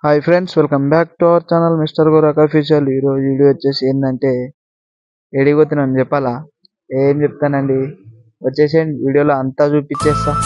hi friends welcome back to our channel mister Gorak official ఈరోజు video వచ్చేసి ఏంటంటే ఎడిగిపోతున్నాను చెప్పాలా ఏం చెప్తానండి వచ్చేసేయండి వీడియోలో అంతా చూపించేస్తా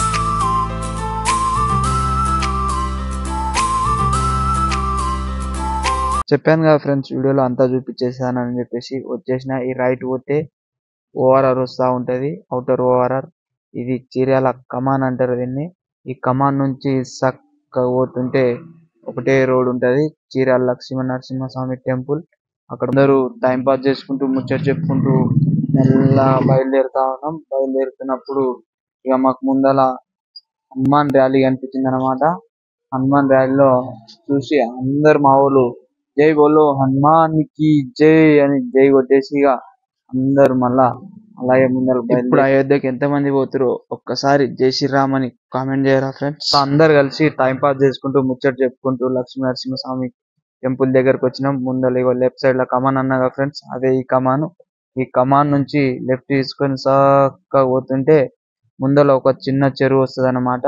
చెప్పాను కదా ఫ్రెండ్స్ వీడియోలో అంతా చూపించేసానని చెప్పేసి వచ్చేసిన ఈ రైట్ పోతే ఓఆర్ఆర్ వస్తూ ఉంటుంది అవుటర్ ఓఆర్ఆర్ ఇది చీరాల కమాన్ అంటారు దీన్ని ఈ కమాన్ నుంచి చక్కగా పోతుంటే ఒకటే రోడ్ ఉంటది చీరాల లక్ష్మీ నరసింహస్వామి టెంపుల్ అక్కడ అందరూ టైం పాస్ చేసుకుంటూ ముచ్చట చెప్పుకుంటూ మెల్లగా బయలుదేరుతా ఉన్నాం బయలుదేరుతున్నప్పుడు ఇక మాకు ముందల హనుమాన్ ర్యాలీ కనిపించింది అనమాట హనుమాన్ ర్యాలీలో చూసి అందరు మా వాళ్ళు జై బోలో హనుమాన్ కి జై అని జై కొట్టేసి ఇక అందరు మళ్ళా అలాగే ముందర ఇప్పుడు అయోధ్యకి ఎంత మంది పోతురో ఒక్కసారి జై శ్రీరామ్ అని కామెంట్ చేయరా ఫ్రెండ్స్ అందరు కలిసి టైం పాస్ చేసుకుంటూ ముచ్చట చెప్పుకుంటూ లక్ష్మీ నరసింహస్వామి టెంపుల్ దగ్గరకు వచ్చినాం ముందర ఇగో లెఫ్ట్ సైడ్ లో కమాన్ అన్నగా ఫ్రెండ్స్ అదే ఈ కమాన్ ఈ కమాన్ నుంచి లెఫ్ట్ తీసుకొని చక్కగా పోతుంటే ముందర ఒక చిన్న చెరువు వస్తుంది అనమాట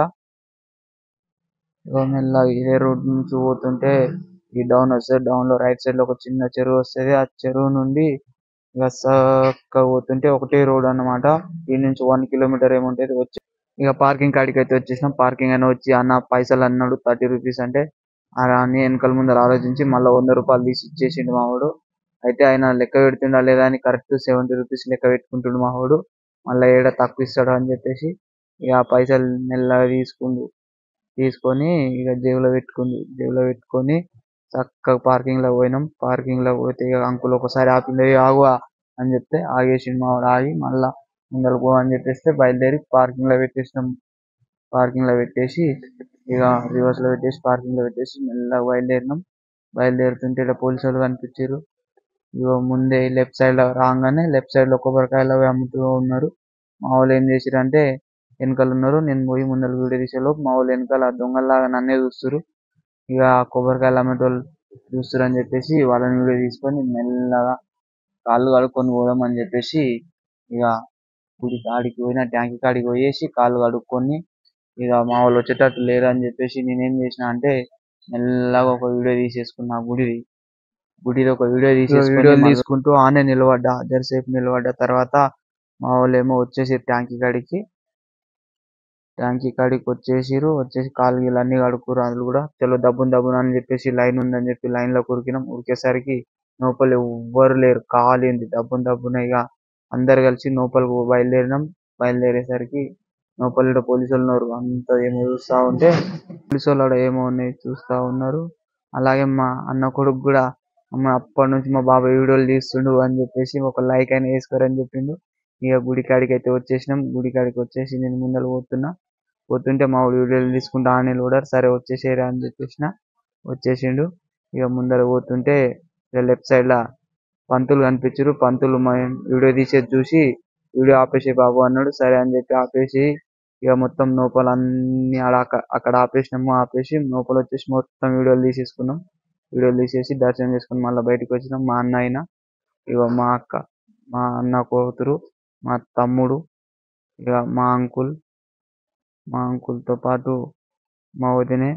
మెల్లగా ఇదే రోడ్ నుంచి పోతుంటే ఈ డౌన్ వస్తుంది డౌన్ లో రైట్ సైడ్ లో ఒక చిన్న చెరువు వస్తుంది ఆ చెరువు నుండి ఇక చక్కగా పోతుంటే ఒకటే రోడ్ అన్నమాట ఈ నుంచి వన్ కిలోమీటర్ ఏముంటది వచ్చి ఇక పార్కింగ్ కాడికి అయితే వచ్చేసినాం పార్కింగ్ అని వచ్చి అన్న పైసలు అన్నాడు థర్టీ రూపీస్ అంటే అన్ని వెనకాల ముందర ఆలోచించి మళ్ళీ వంద రూపాయలు తీసి ఇచ్చేసిండు మావాడు అయితే ఆయన లెక్క పెడుతుండా లేదా అని కరెక్ట్ సెవెంటీ రూపీస్ లెక్క పెట్టుకుంటుండు మావాడు మళ్ళీ ఏడ తక్కువ ఇస్తాడు అని చెప్పేసి ఇక ఆ పైసలు మెల్లగా తీసుకుండు తీసుకొని ఇక జేబులో పెట్టుకుంది జేబులో పెట్టుకొని చక్కగా పార్కింగ్ లో పోయినాం పార్కింగ్ లో పోతే ఇక అంకుల్ ఒకసారి ఆపింది "ఏయ్ ఆగు అని చెప్తే ఆగేసిండు మావాడు ఆగి మళ్ళా ముందర పో అని చెప్పేస్తే బయలుదేరి పార్కింగ్ లో పెట్టేసినాం పార్కింగ్ లో పెట్టేసి ఇక రివర్స్ లో పెట్టేసి పార్కింగ్ లో పెట్టేసి మెల్లగా బయలుదేరినాం బయలుదేరుతుంటే ఇక్కడ పోలీసు వాళ్ళు కనిపించారు ఇగో ముందే లెఫ్ట్ సైడ్ లో రాగానే లెఫ్ట్ సైడ్ లో కొబ్బరికాయలు అవి అమ్ముతూ ఉన్నారు మా వాళ్ళు ఏం చేసిరు అంటే వెనకాల ఉన్నారు నేను పోయి ముందర వీడియో తీసేలోపు మా వాళ్ళు వెనకాల దొంగలాగా నన్నే చూస్తారు ఇక ఆ కొబ్బరికాయలు అమ్మేటోళ్ళు చూస్తారు అని చెప్పేసి వాళ్ళని వీడియో తీసుకొని మెల్లగా కాళ్ళు కడుక్కొని పోదాం అని చెప్పేసి ఇక గుడి కాడికి పోయిన ట్యాంక్ కాడికి పోయేసి కాళ్ళు కడుక్కొని ఇక మా వాళ్ళు వచ్చేటట్టు లేరు అని చెప్పేసి నేనేం చేసిన అంటే మెల్లగా ఒక వీడియో తీసేసుకున్నా గుడిది గుడిది ఒక వీడియో తీసేసుకొని వీడియోలు తీసుకుంటూ ఆనే నిలబడ్డా జరసేపు నిలబడ్డ తర్వాత మా వాళ్ళు ఏమో వచ్చేసి ట్యాంక్ కాడికి ట్యాంక్ కాడికి వచ్చేసిరు వచ్చేసి కాలు గీలు అన్ని కడుక్కురు అందులో కూడా చలో దబ్బున దబ్బున అని చెప్పేసి లైన్ ఉందని చెప్పి లైన్ లో ఉరికినాం ఉరికేసరికి లోపల ఎవ్వరు లేరు ఖాళీ ఉంది దబ్బున దబ్బున ఇక అందరు కలిసి లోపలికి బయలుదేరినాం బయలుదేరేసరికి లోపల పోలీసు వాళ్ళు ఉన్నారు అంతా ఏమో చూస్తా ఉంటే పోలీసు వాళ్ళు ఆడ ఏమో ఉన్నాయి చూస్తా ఉన్నారు అలాగే మా అన్న కొడుకు కూడా అమ్మ అప్పటి నుంచి మా బాబాయ్ వీడియోలు తీస్తుండు అని చెప్పేసి ఒక లైక్ అయినా వేసుకోరని చెప్పిండు ఇక గుడి కాడికి అయితే వచ్చేసినాం గుడి కాడికి వచ్చేసి నేను ముందర పోతున్నా పోతుంటే మా వాడు వీడియోలు తీసుకుంటా ఆనే లోడర్ సరే వచ్చేసేరా అని చెప్పేసిన వచ్చేసిండు ఇక ముందర పోతుంటే ఇక లెఫ్ట్ సైడ్ లా పంతులు కనిపించారు పంతులు మా వీడియో తీసేది చూసి వీడియో ఆపేసే బాబు అన్నాడు సరే అని చెప్పి ఆపేసి ఇక మొత్తం లోపల అన్ని ఆడ అక్క- అక్కడ ఆపేసినాము ఆపేసి లోపల వచ్చేసి మొత్తం వీడియోలు తీసేసుకున్నాం వీడియోలు తీసేసి దర్శనం చేసుకుని మళ్ళీ బయటకు వచ్చినాం మా అన్న అయినా ఇక మా అక్క మా అన్న కూతురు మా తమ్ముడు ఇక మా అంకుల్ మా అంకుల్ తో పాటు మా వదినే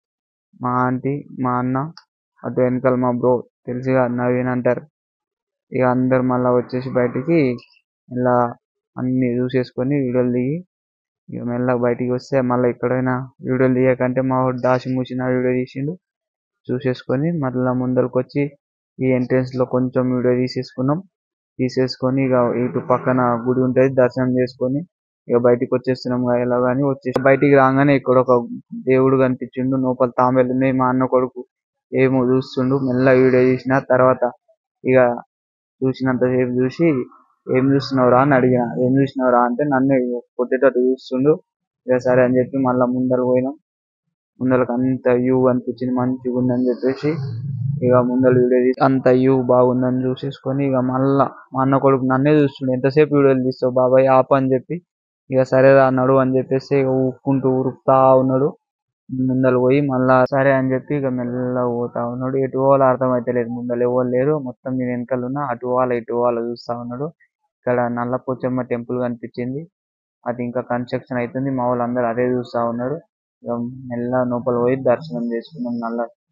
మా ఆంటీ మా అన్న అటు వెనకాల మా బ్రో తెలుసుగా నవీన్ అంటారు ఇక అందరు మళ్ళా వచ్చేసి బయటికి ఇలా అన్ని చూసేసుకొని వీడియోలు దిగి ఇక మెల్లగా బయటికి వస్తే మళ్ళీ ఎక్కడైనా వీడియోలు తీయకంటే మా వాడు దాచి మూసిన వీడియో తీసిండు చూసేసుకొని మళ్ళీ ముందరకు వచ్చి ఈ ఎంట్రన్స్ లో కొంచెం వీడియో తీసేసుకున్నాం తీసేసుకొని ఇక ఇటు పక్కన గుడి ఉంటది దర్శనం చేసుకొని ఇక బయటికి వచ్చేస్తున్నాం కదా ఎలా కానీ వచ్చేసి బయటికి రాగానే ఇక్కడ ఒక దేవుడు కనిపించిండు లోపల తాంబేలు ఉన్నాయి మా అన్న కొడుకు ఏమో చూస్తుండు మెల్ల వీడియో తీసిన తర్వాత ఇక చూసినంతసేపు చూసి ఏం చూస్తున్నావురా అని అడిగిన ఏం చూసినావురా అంటే నన్ను కొట్టేటట్టు చూస్తుండు ఇక సరే అని చెప్పి మళ్ళా ముందర పోయినాం ముందరకు అంత వ్యూ అనిపించింది మంచిగా ఉందని చెప్పేసి ఇక ముందర వీడియో తీసి అంత వ్యూ బాగుందని చూసేసుకొని ఇక మళ్ళా మా అన్న కొడుకు నన్నే చూస్తుండు ఎంతసేపు వీడియోలు తీస్తావు బాబాయ్ ఆపు అని చెప్పి ఇక సరేరా అన్నాడు అని చెప్పేసి ఇక ఊపుకుంటూ ఉరుకుతా ఉన్నాడు ముందర పోయి మళ్ళా సరే అని చెప్పి ఇక మెల్లగా పోతా ఉన్నాడు ఎటు పోవాలో అర్థం అయితలేదు ముందర ఎవరు లేరు మొత్తం నేను వెనకాల ఉన్నా అటు పోవాలా ఇటు పోవాలా చూస్తా ఉన్నాడు ఇక్కడ నల్లపోచమ్మ టెంపుల్ కనిపించింది అది ఇంకా కన్స్ట్రక్షన్ అవుతుంది మా వాళ్ళందరూ అదే చూస్తా ఉన్నారు ఇక మెల్లగా లోపల పోయి దర్శనం చేసుకున్నాం నల్ల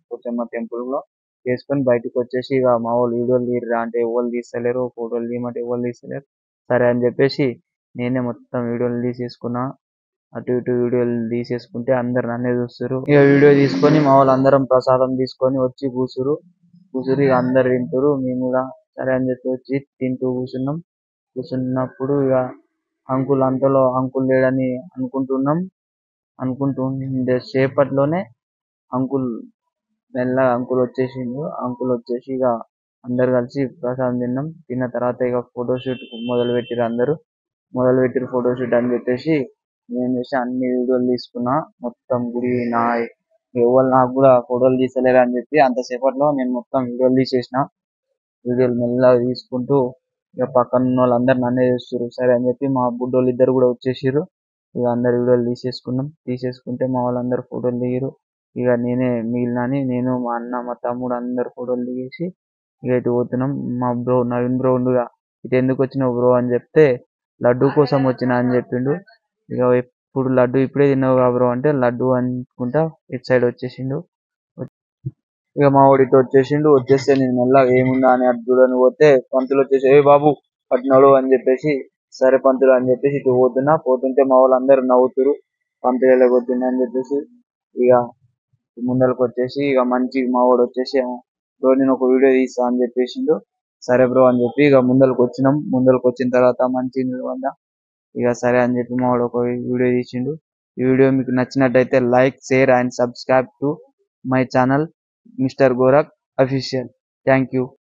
పోచమ్మ టెంపుల్ లో చేసుకొని బయటకు వచ్చేసి ఇక మా వాళ్ళు వీడియోలు తీయరా అంటే ఎవరు తీస్తలేరు ఫోటోలు తీయమంటే ఎవరు తీస్తలేరు సరే అని చెప్పేసి నేనే మొత్తం వీడియోలు తీసేసుకున్నా అటు ఇటు వీడియోలు తీసేసుకుంటే అందరు నన్నే చూస్తారు ఇక వీడియో తీసుకొని మా వాళ్ళు అందరం ప్రసాదం తీసుకొని వచ్చి కూసురు కూసురు ఇక అందరు తింటారు మేము కూడా సరే అని చెప్పి వచ్చి తింటూ కూర్చున్నాం కూర్చున్నప్పుడు ఇక అంకుల్ అంతలో అంకుల్ లేడని అనుకుంటున్నాం అనుకుంటుండే సేపట్లోనే అంకుల్ మెల్లగా అంకుల్ వచ్చేసిండు అంకుల్ వచ్చేసి ఇక అందరు కలిసి ప్రసాదం తిన్నాం తిన్న తర్వాత ఇక ఫోటోషూట్ మొదలు పెట్టిరు అందరూ మొదలు పెట్టిరు ఫోటోషూట్ అని చెప్పేసి నేను చేసి అన్ని వీడియోలు తీసుకున్నా మొత్తం గుడి నా ఎవరు నాకు కూడా ఫోటోలు తీసలేరు అని చెప్పి అంతసేపట్లో నేను మొత్తం వీడియోలు తీసేసిన వీడియోలు మెల్లగా తీసుకుంటూ ఇక పక్కన ఉన్న వాళ్ళందరూ నన్నే చూస్తారు సరే అని చెప్పి మా బుడ్డోళ్ళు ఇద్దరు కూడా వచ్చేసారు ఇక అందరు వీడియోలు తీసేసుకున్నాం తీసేసుకుంటే మా వాళ్ళందరూ ఫోటోలు దిగారు ఇక నేనే మిగిలినని నేను మా అన్న మా తమ్ముడు అందరు ఫోటోలు దిగేసి ఇక ఇటు పోతున్నాం మా బ్రో నవీన్ బ్రో ఉండుగా ఇటు ఎందుకు వచ్చినావు బ్రో అని చెప్తే లడ్డు కోసం వచ్చిన అని చెప్పిండు ఇక ఇప్పుడు లడ్డు ఇప్పుడే తిన్నావు కదా బ్రో అంటే లడ్డు అనుకుంటా ఇటు సైడ్ వచ్చేసిండు ఇక మా వాడు ఇటు వచ్చేసిండు వచ్చేస్తే నేను మెల్లగా ఏముందా అని అటు చూడని పోతే పంతులు వచ్చేసి ఏ బాబు పట్టినాడు అని చెప్పేసి సరే పంతులు అని చెప్పేసి ఇటు పోతున్నా పోతుంటే మా వాళ్ళందరూ నవ్వుతురు పంతులు వెళ్ళగొద్దుండి అని చెప్పేసి ఇక ముందరకు వచ్చేసి ఇక మంచి మా వాడు వచ్చేసి బ్రో నేను ఒక వీడియో తీస్తా అని చెప్పేసిండు సరే బ్రో అని చెప్పి ఇక ముందరకు వచ్చినాం ముందరకు వచ్చిన తర్వాత మంచి నిలబడ్డా ఇక సరే అని చెప్పి మా వాడు ఒక వీడియో తీసిండు ఈ వీడియో మీకు నచ్చినట్టయితే like share and subscribe to my channel mister Gorak official thank you